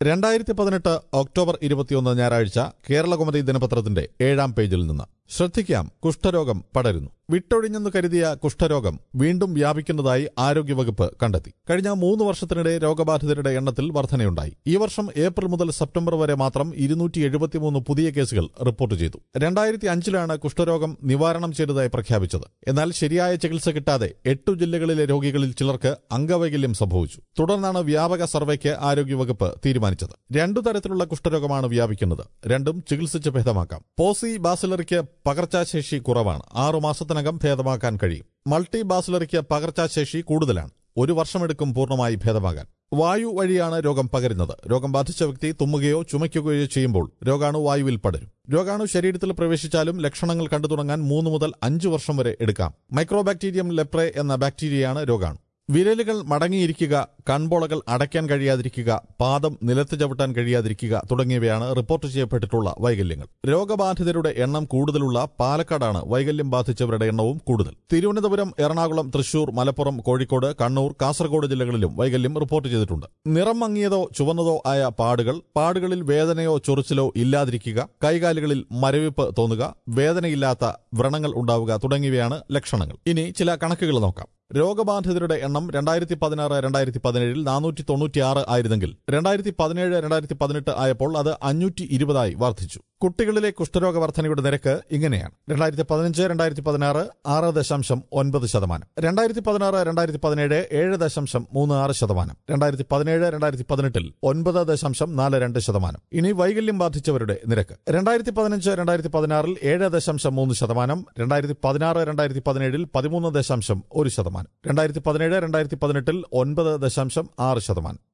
രണ്ടായിരത്തി പതിനെട്ട് ഒക്ടോബർ ഇരുപത്തിയൊന്ന് ഞായറാഴ്ച കേരളകുമതി ദിനപത്രത്തിന്റെ ഏഴാം പേജിൽ നിന്ന് ശ്രദ്ധിക്കാം കുഷ്ഠരോഗം പടരുന്നു വിട്ടൊഴിഞ്ഞെന്ന് കരുതിയ കുഷ്ഠരോഗം വീണ്ടും വ്യാപിക്കുന്നതായി ആരോഗ്യവകുപ്പ് കണ്ടെത്തി കഴിഞ്ഞ മൂന്ന് വർഷത്തിനിടെ രോഗബാധിതരുടെ എണ്ണത്തിൽ വർധനയുണ്ടായി ഈ വർഷം ഏപ്രിൽ മുതൽ സെപ്റ്റംബർ വരെ മാത്രം ഇരുന്നൂറ്റി എഴുപത്തിമൂന്ന് പുതിയ കേസുകൾ റിപ്പോർട്ട് ചെയ്തു രണ്ടായിരത്തി അഞ്ചിലാണ് കുഷ്ഠരോഗം നിവാരണം ചെയ്തതായി പ്രഖ്യാപിച്ചത് എന്നാൽ ശരിയായ ചികിത്സ കിട്ടാതെ എട്ടു ജില്ലകളിലെ രോഗികളിൽ ചിലർക്ക് അംഗവൈകല്യം സംഭവിച്ചു തുടർന്നാണ് വ്യാപക സർവേക്ക് ആരോഗ്യവകുപ്പ് തീരുമാനിച്ചത് രണ്ടു തരത്തിലുള്ള കുഷ്ഠരോഗമാണ് വ്യാപിക്കുന്നത് രണ്ടും ചികിത്സിച്ച് ഭേദമാക്കാം പോസി ബാസിലറിക്ക് പകർച്ചാശേഷി കുറവാണ് ആറു മാസത്തിനകം ഭേദമാക്കാൻ കഴിയും മൾട്ടി ബാസിലറിക്ക് പകർച്ചാശേഷി കൂടുതലാണ് ഒരു വർഷമെടുക്കും പൂർണ്ണമായി ഭേദമാകാൻ വായു വഴിയാണ് രോഗം പകരുന്നത് രോഗം ബാധിച്ച വ്യക്തി തുമ്മുകയോ ചുമയ്ക്കുകയോ ചെയ്യുമ്പോൾ രോഗാണു വായുവിൽ പടരും രോഗാണു ശരീരത്തിൽ പ്രവേശിച്ചാലും ലക്ഷണങ്ങൾ കണ്ടു തുടങ്ങാൻ മൂന്ന് മുതൽ അഞ്ചു വർഷം വരെ എടുക്കാം മൈക്രോബാക്ടീരിയം ലെപ്രെ എന്ന ബാക്ടീരിയയാണ് രോഗാണു വിരലുകൾ മടങ്ങിയിരിക്കുക കൺപോളകൾ അടയ്ക്കാൻ കഴിയാതിരിക്കുക പാദം നിലത്ത് ചവിട്ടാൻ കഴിയാതിരിക്കുക തുടങ്ങിയവയാണ് റിപ്പോർട്ട് ചെയ്യപ്പെട്ടിട്ടുള്ള വൈകല്യങ്ങൾ രോഗബാധിതരുടെ എണ്ണം കൂടുതലുള്ള പാലക്കാടാണ് വൈകല്യം ബാധിച്ചവരുടെ എണ്ണവും കൂടുതൽ തിരുവനന്തപുരം എറണാകുളം തൃശൂർ മലപ്പുറം കോഴിക്കോട് കണ്ണൂർ കാസർഗോഡ് ജില്ലകളിലും വൈകല്യം റിപ്പോർട്ട് ചെയ്തിട്ടുണ്ട് നിറം മങ്ങിയതോ ചുവന്നതോ ആയ പാടുകൾ പാടുകളിൽ വേദനയോ ചൊറിച്ചിലോ ഇല്ലാതിരിക്കുക കൈകാലുകളിൽ മരവിപ്പ് തോന്നുക വേദനയില്ലാത്ത വ്രണങ്ങൾ ഉണ്ടാവുക തുടങ്ങിയവയാണ് ലക്ഷണങ്ങൾ ഇനി ചില കണക്കുകൾ നോക്കാം രോഗബാധിതരുടെ എണ്ണം രണ്ടായിരത്തി പതിനാറ് രണ്ടായിരത്തി പതിനേഴിൽ നാനൂറ്റി തൊണ്ണൂറ്റിയാറ് ആയിരുന്നെങ്കിൽ രണ്ടായിരത്തി പതിനേഴ് രണ്ടായിരത്തി പതിനെട്ട് ആയപ്പോൾ അത് അഞ്ഞൂറ്റി ഇരുപതായി വർദ്ധിച്ചു കുട്ടികളിലെ കുഷ്ഠരോഗ വർധനയുടെ നിരക്ക് ഇങ്ങനെയാണ് രണ്ടായിരത്തി പതിനഞ്ച് രണ്ടായിരത്തി പതിനാറ് ആറ് ദശാംശം ഒൻപത് ശതമാനം രണ്ടായിരത്തി പതിനാറ് രണ്ടായിരത്തി പതിനേഴ് ഏഴ് ദശാംശം മൂന്ന് ആറ് ശതമാനം രണ്ടായിരത്തി പതിനേഴ് രണ്ടായിരത്തി പതിനെട്ടിൽ ഒൻപത് ദശാംശം നാല് രണ്ട് ശതമാനം ഇനി വൈകല്യം ബാധിച്ചവരുടെ നിരക്ക് രണ്ടായിരത്തി പതിനഞ്ച് രണ്ടായിരത്തി പതിനാറിൽ ഏഴ് ദശാംശം മൂന്ന് ശതമാനം രണ്ടായിരത്തി പതിനാറ് രണ്ടായിരത്തി പതിനേഴിൽ പതിമൂന്ന് ദശാംശം ഒരു ശതമാനം രണ്ടായിരത്തി പതിനേഴ് രണ്ടായിരത്തി പതിനെട്ടിൽ ഒൻപത് ദശാംശം ആറ് ശതമാനം